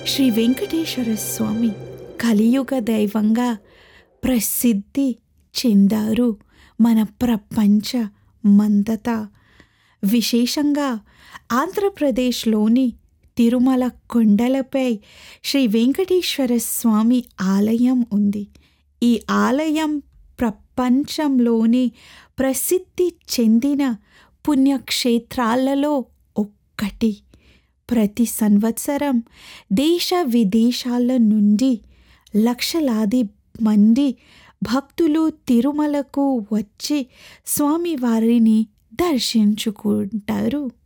శ్రీ వెంకటేశ్వర స్వామి కలియుగ దైవంగా ప్రసిద్ధి చెందారు మన ప్రపంచ మంతటా విశేషంగా ఆంధ్రప్రదేశ్లోని తిరుమల కొండలపై శ్రీ వెంకటేశ్వర స్వామి ఆలయం ఉంది ఈ ఆలయం ప్రపంచంలోని ప్రసిద్ధి చెందిన పుణ్యక్షేత్రాలలో ఒక్కటి ప్రతి సంవత్సరం దేశ విదేశాల నుండి లక్షలాది మంది భక్తులు తిరుమలకు వచ్చి స్వామివారిని దర్శించుకుంటారు